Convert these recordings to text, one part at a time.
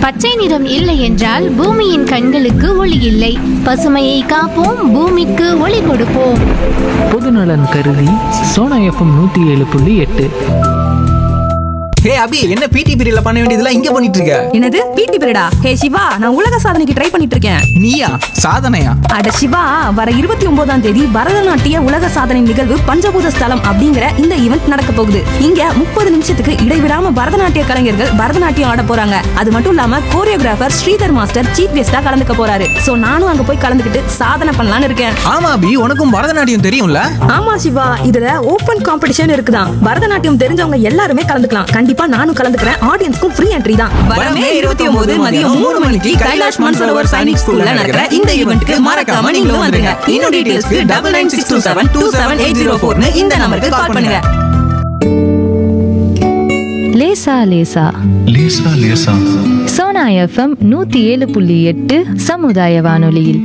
பச்சை நிறம் இல்லை என்றால் பூமியின் கண்களுக்கு ஒளி இல்லை பசுமையை காப்போம் பூமிக்கு ஒளி கொடுப்போம் பொதுநலன் கருதி சோனா எஃப்எம் நூற்றி ஏழு புள்ளி எட்டு ஹே அபி என்ன பிடி பீரியட்ல பண்ண வேண்டியதெல்லாம் இங்க பண்ணிட்டு இருக்க என்னது பிடி பீரியடா ஹே சிவா நான் உலக சாதனைக்கு ட்ரை பண்ணிட்டு இருக்கேன் நீயா சாதனையா அட சிவா வர இருபத்தி ஒன்பதாம் தேதி பரதநாட்டிய உலக சாதனை நிகழ்வு பஞ்சபூத ஸ்தலம் அப்படிங்கிற இந்த ஈவெண்ட் நடக்க போகுது இங்க முப்பது நிமிஷத்துக்கு இடைவிடாம பரதநாட்டிய கலைஞர்கள் பரதநாட்டியம் ஆட போறாங்க அது மட்டும் இல்லாம கோரியோகிராஃபர் ஸ்ரீதர் மாஸ்டர் சீஃப் கெஸ்டா கலந்துக்க போறாரு சோ நானும் அங்க போய் கலந்துக்கிட்டு சாதனை பண்ணலாம்னு இருக்கேன் ஆமா அபி உனக்கும் பரதநாட்டியம் தெரியும்ல ஆமா சிவா இதுல ஓபன் காம்படிஷன் இருக்குதான் பரதநாட்டியம் தெரிஞ்சவங்க எல்லாருமே கலந்துக்கலாம் கண்டிப்பா நானும் கலந்துக்கிறேன் ஆடியன்ஸ்க்கும் ஃப்ரீ என்ட்ரி தான் வரமே இருபத்தி ஒன்பது மதியம் மூணு மணிக்கு கைலாஷ் மான்சரோவர் சைனிக் ஸ்கூல்ல நடக்கிற இந்த ஈவெண்ட்க்கு மறக்காம நீங்களும் வந்துருங்க இன்னும் டீடைல்ஸ்க்கு double nine six two seven two seven eight zero ஃபோர்னு இந்த நம்பருக்கு கால் பண்ணுங்க லேசா லேசா லேசா லேசா சோனா எஃப்எம் நூத்தி ஏழு புள்ளி எட்டு சமுதாய வானொலியில்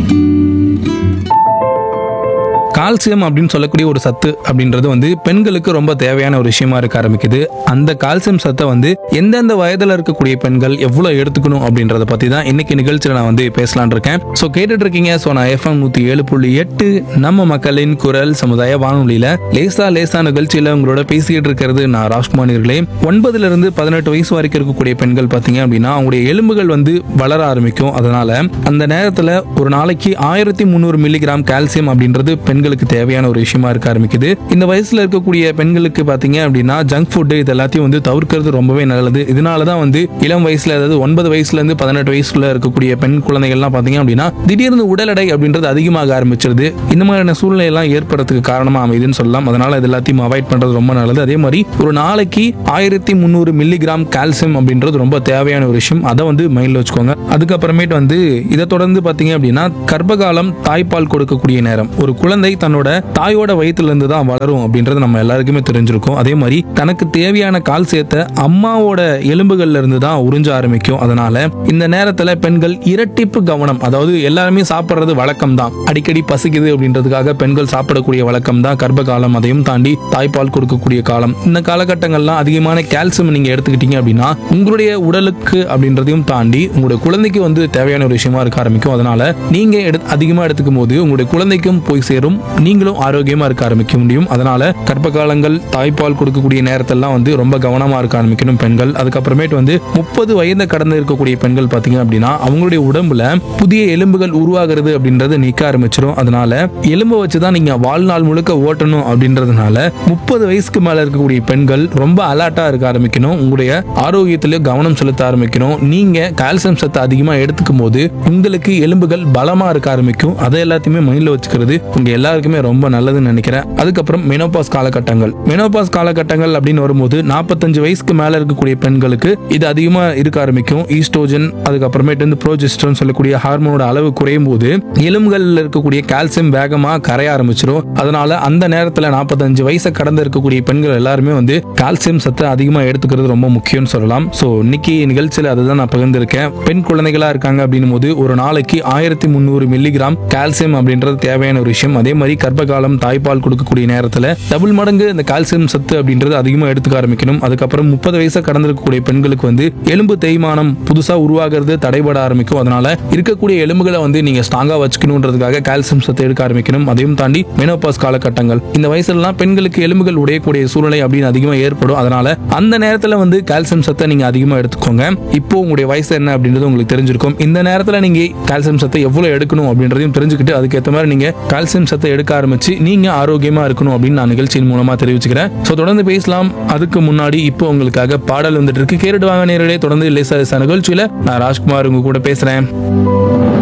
கால்சியம் அப்படின்னு சொல்லக்கூடிய ஒரு சத்து அப்படின்றது வந்து பெண்களுக்கு ரொம்ப தேவையான ஒரு விஷயமா இருக்க ஆரம்பிக்குது அந்த கால்சியம் சத்தை வந்து எந்தெந்த வயதுல இருக்கக்கூடிய பெண்கள் எவ்வளவு எடுத்துக்கணும் அப்படின்றத பத்தி தான் இன்னைக்கு நிகழ்ச்சியில நான் வந்து பேசலாம்னு இருக்கேன் ஸோ கேட்டுட்டு இருக்கீங்க ஸோ நான் எஃப்எம் நூத்தி ஏழு புள்ளி எட்டு நம்ம மக்களின் குரல் சமுதாய வானொலியில லேசா லேசா நிகழ்ச்சியில உங்களோட பேசிக்கிட்டு இருக்கிறது நான் ராஜ்குமார் அவர்களே ஒன்பதுல இருந்து பதினெட்டு வயசு வரைக்கும் இருக்கக்கூடிய பெண்கள் பாத்தீங்க அப்படின்னா அவங்களுடைய எலும்புகள் வந்து வளர ஆரம்பிக்கும் அதனால அந்த நேரத்துல ஒரு நாளைக்கு ஆயிரத்தி முந்நூறு மில்லிகிராம் கால்சியம் அப்படின்றது பெண்களுக்கு தேவையான ஒரு விஷயமா இருக்க ஆரம்பிக்குது இந்த வயசுல இருக்கக்கூடிய பெண்களுக்கு பாத்தீங்க அப்படின்னா ஜங்க் ஃபுட் இது எல்லாத்தையும் வந்து தவிர்க்கிறது ரொம்பவே நல்லது இதனால தான் வந்து இளம் வயசுல அதாவது ஒன்பது வயசுல இருந்து பதினெட்டு வயசுல இருக்கக்கூடிய பெண் குழந்தைகள்லாம் பாத்தீங்க அப்படின்னா திடீர்னு உடல் எடை அப்படின்றது அதிகமாக ஆரம்பிச்சிருது இந்த மாதிரியான சூழ்நிலை எல்லாம் ஏற்படுறதுக்கு காரணமா அமைதுன்னு சொல்லலாம் அதனால இது எல்லாத்தையும் அவாய்ட் பண்றது ரொம்ப நல்லது அதே மாதிரி ஒரு நாளைக்கு ஆயிரத்தி முந்நூறு மில்லிகிராம் கால்சியம் அப்படின்றது ரொம்ப தேவையான ஒரு விஷயம் அதை வந்து மைண்ட்ல வச்சுக்கோங்க அதுக்கப்புறமேட்டு வந்து இதை தொடர்ந்து பாத்தீங்க அப்படின்னா கர்ப்பகாலம் தாய்ப்பால் கொடுக்கக்கூடிய நேரம் ஒரு குழந்தை தன்னோட தாயோட வயிற்றுல இருந்து தான் வளரும் அப்படின்றது நம்ம எல்லாருக்குமே தெரிஞ்சிருக்கும் அதே மாதிரி தனக்கு தேவையான கால்சியத்தை அம்மாவோட எலும்புகள்ல இருந்து தான் உறிஞ்ச ஆரம்பிக்கும் அதனால இந்த நேரத்துல பெண்கள் இரட்டிப்பு கவனம் அதாவது எல்லாருமே சாப்பிடுறது வழக்கம் தான் அடிக்கடி பசிக்குது அப்படின்றதுக்காக பெண்கள் சாப்பிடக்கூடிய வழக்கம் தான் கர்ப்ப காலம் அதையும் தாண்டி தாய்ப்பால் கொடுக்கக்கூடிய காலம் இந்த காலகட்டங்கள்லாம் அதிகமான கால்சியம் நீங்க எடுத்துக்கிட்டீங்க அப்படின்னா உங்களுடைய உடலுக்கு அப்படின்றதையும் தாண்டி உங்களுடைய குழந்தைக்கு வந்து தேவையான ஒரு விஷயமா இருக்க ஆரம்பிக்கும் அதனால நீங்க எடு அதிகமா எடுத்துக்கும் போது உங்களுடைய குழந்தைக்கும் போய் சேரும் நீங்களும் ஆரோக்கியமா இருக்க ஆரம்பிக்க முடியும் அதனால கர்ப்ப காலங்கள் தாய்ப்பால் கொடுக்கக்கூடிய நேரத்தெல்லாம் வந்து ரொம்ப கவனமா இருக்க ஆரம்பிக்கணும் பெண்கள் அதுக்கப்புறமேட்டு வந்து முப்பது வயதை கடந்து இருக்கக்கூடிய பெண்கள் பாத்தீங்க அப்படின்னா அவங்களுடைய உடம்புல புதிய எலும்புகள் உருவாகிறது அப்படின்றது நிக்க ஆரம்பிச்சிடும் அதனால எலும்பை வச்சுதான் நீங்க வாழ்நாள் முழுக்க ஓட்டணும் அப்படின்றதுனால முப்பது வயசுக்கு மேல இருக்கக்கூடிய பெண்கள் ரொம்ப அலர்ட்டா இருக்க ஆரம்பிக்கணும் உங்களுடைய ஆரோக்கியத்தில கவனம் செலுத்த ஆரம்பிக்கணும் நீங்க கால்சியம் சத்து அதிகமா எடுத்துக்கும் போது உங்களுக்கு எலும்புகள் பலமா இருக்க ஆரம்பிக்கும் அதை எல்லாத்தையுமே மைண்ட்ல வச்சுக்கிறது உங்க எல்லாருக்குமே ரொம்ப நல்லதுன்னு நினைக்கிறேன் அதுக்கப்புறம் மெனோபாஸ் காலகட்டங்கள் மெனோபாஸ் காலகட்டங்கள் அப்படின்னு வரும்போது நாற்பத்தஞ்சு வயசுக்கு மேல இருக்கக்கூடிய பெண்களுக்கு இது அதிகமா இருக்க ஆரம்பிக்கும் ஈஸ்ட்ரோஜன் அதுக்கப்புறமேட்டு வந்து ப்ரோஜெஸ்ட்ரான் சொல்லக்கூடிய ஹார்மோனோட அளவு குறையும் போது எலும்புகள்ல இருக்கக்கூடிய கால்சியம் வேகமா கரைய ஆரம்பிச்சிடும் அதனால அந்த நேரத்துல நாற்பத்தஞ்சு வயசை கடந்து இருக்கக்கூடிய பெண்கள் எல்லாருமே வந்து கால்சியம் சத்து அதிகமா எடுத்துக்கிறது ரொம்ப முக்கியம்னு சொல்லலாம் ஸோ இன்னைக்கு நிகழ்ச்சியில் அதுதான் நான் பகிர்ந்திருக்கேன் பெண் குழந்தைகளா இருக்காங்க அப்படின்னும் போது ஒரு நாளைக்கு ஆயிரத்தி முந்நூறு மில்லிகிராம் கால்சியம் அப்படின்றது தேவையான ஒரு விஷயம் அதே மாதிரி கர்ப்பகாலம் தாய்ப்பால் கொடுக்கக்கூடிய நேரத்தில் டபுள் மடங்கு இந்த கால்சியம் சத்து அப்படின்றது அதிகமாக எடுத்துக்க ஆரம்பிக்கணும் அதுக்கப்புறம் முப்பது வயசை கடந்திருக்கக்கூடிய பெண்களுக்கு வந்து எலும்பு தேய்மானம் புதுசா உருவாகிறது தடைபட ஆரம்பிக்கும் அதனால இருக்கக்கூடிய எலும்புகளை வந்து நீங்க ஸ்ட்ராங்கா வச்சுக்கணுன்றதுக்காக கால்சியம் சத்து எடுக்க ஆரம்பிக்கணும் அதையும் தாண்டி மெனோபாஸ் காலகட்டங்கள் இந்த வயசுலலாம் பெண்களுக்கு எலும்புகள் உடையக்கூடிய சூழ்நிலை அப்படின்னு அதிகமாக ஏற்படும் அதனால அந்த நேரத்துல வந்து கால்சியம் சத்தை நீங்க அதிகமா எடுத்துக்கோங்க இப்போ உங்களுடைய வயசு என்ன அப்படின்றது உங்களுக்கு தெரிஞ்சிருக்கும் இந்த நேரத்துல நீங்க கால்சியம் சத்தை எவ்வளவு எடுக்கணும் அப்படின்றதையும் தெரிஞ்சுக்கிட்டு அதுக்கேற்ற மாதிரி நீங்க கால்சியம் சத்தை எடுக்க ஆரம்பிச்சு நீங்க ஆரோக்கியமா இருக்கணும் அப்படின்னு நான் நிகழ்ச்சியின் மூலமா தெரிவிச்சுக்கிறேன் ஸோ தொடர்ந்து பேசலாம் அதுக்கு முன்னாடி இப்போ உங்களுக்காக பாடல் வந்துட்டு இருக்கு கேட்டுட்டு வாங்க நேரடியே தொடர்ந்து லேசா லேசா நிகழ்ச்சியில நான் ராஜ்குமார் உங்க கூட பேசுறேன்